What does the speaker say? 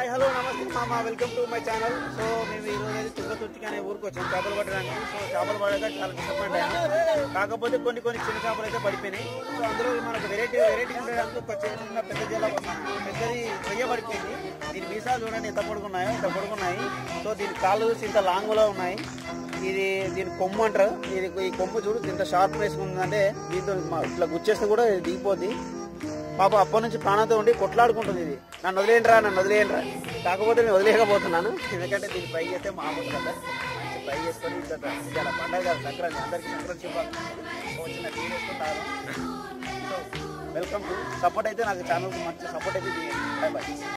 hi hello నమస్తే మామ welcome to my channel so మేము ఈ రోజు అయితే తుంగతుర్తికి అనే ఊరికి వచ్చాం చేపలు పట్టడానికి సో చేపలు పడక చాలా డిసప్పాయింట్ అయ్యాను కాకపోతే కొన్ని కొన్ని చిన్న చేపలు అయితే పడిపోయినాయి సో అందులో మనకు వెరైటీ వెరైటీ ఉండడానికి ఒక చిన్న పెద్ద జల పెద్దది రొయ్య పడిపోయింది దీని మీసాలు చూడండి ఎంత పొడుగున్నాయో ఇంత పొడుగున్నాయి సో దీని కాళ్ళు చూసి ఇంత లాంగ్లో ఉన్నాయి ఇది దీని కొమ్ము అంటారు ఇది ఈ కొమ్ము చూడు ఇంత షార్ప్ వేసుకుందంటే దీంతో మా- ఇట్లా గుచ్చేస్తే కూడా ఇది దిగిపోద్ది పాప అప్పటి నుంచి ప్రాణంతో ఉండి కొట్లాడుకుంటుంది ఇది నన్ను వదిలేయండిరా నన్ను వదిలేయండిరా కాకపోతే నేను వదిలేయకపోతున్నాను ఎందుకంటే దీన్ని ఫ్రై చేస్తే మామూలు కదా మంచి ఫ్రై చేసుకొని ఇంకా ఇలా పండగ కదా సంక్రాంతి అందరికీ సంక్రాంతి శుభాకాంక్షలు వచ్చిన టీ వేసుకుంటాను సో వెల్కమ్ టు సపోర్ట్ అయితే నాకు ఛానల్కి మంచి సపోర్ట్ అయితే చేయండి బాయ్ బాయ్